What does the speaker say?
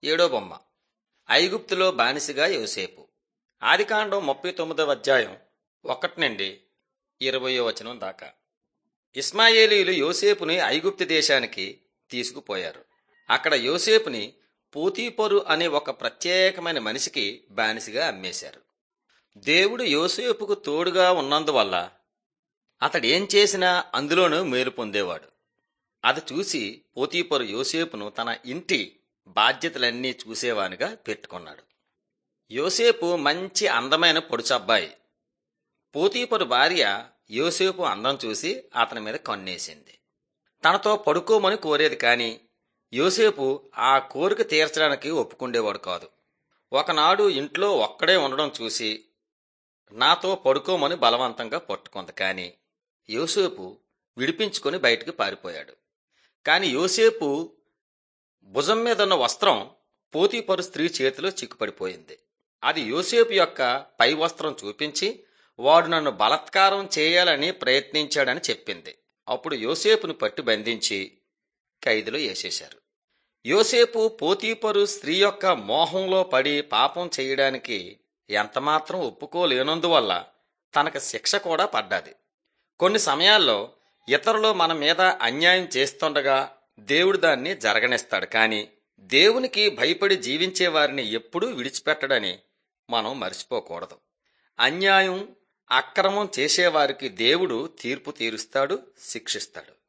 ఏడో బొమ్మ ఐగుప్తులో బానిసగా యోసేపు ఆదికాండం ముప్పై తొమ్మిదవ అధ్యాయం ఒకటి నుండి ఇరవయో వచనం దాకా ఇస్మాయేలీలు యోసేపుని ఐగుప్తు దేశానికి తీసుకుపోయారు అక్కడ యోసేపుని పూతీపొరు అనే ఒక ప్రత్యేకమైన మనిషికి బానిసగా అమ్మేశారు దేవుడు యోసేపుకు తోడుగా ఉన్నందువల్ల అతడు ఏం చేసినా అందులోనూ మేలు పొందేవాడు అది చూసి పోతీపరు యోసేపును తన ఇంటి బాధ్యతలన్నీ చూసేవానిగా పెట్టుకున్నాడు యోసేపు మంచి అందమైన పొడుచబ్బాయి పోతీపరు భార్య యోసేపు అందం చూసి అతని మీద కన్నేసింది తనతో పడుకోమని కోరేది కాని యోసేపు ఆ కోరిక తీర్చడానికి ఒప్పుకుండేవాడు కాదు ఒకనాడు ఇంట్లో ఒక్కడే ఉండడం చూసి నాతో పడుకోమని బలవంతంగా పట్టుకుంది కాని యోసేపు విడిపించుకొని బయటికి పారిపోయాడు కాని యోసేపు భుజం మీద ఉన్న వస్త్రం పోతీపరు స్త్రీ చేతిలో చిక్కుపడిపోయింది అది యోసేపు యొక్క పై వస్త్రం చూపించి వాడు నన్ను బలత్కారం చేయాలని ప్రయత్నించాడని చెప్పింది అప్పుడు యోసేపును పట్టి బంధించి ఖైదులో వేసేశారు యోసేపు పోతీపరు స్త్రీ యొక్క మోహంలో పడి పాపం చేయడానికి ఎంతమాత్రం ఒప్పుకోలేనందువల్ల తనకు శిక్ష కూడా పడ్డది కొన్ని సమయాల్లో ఇతరులు మన మీద అన్యాయం చేస్తుండగా దేవుడు దాన్ని జరగనిస్తాడు కానీ దేవునికి భయపడి జీవించే వారిని ఎప్పుడూ విడిచిపెట్టడని మనం మర్చిపోకూడదు అన్యాయం అక్రమం చేసేవారికి దేవుడు తీర్పు తీరుస్తాడు శిక్షిస్తాడు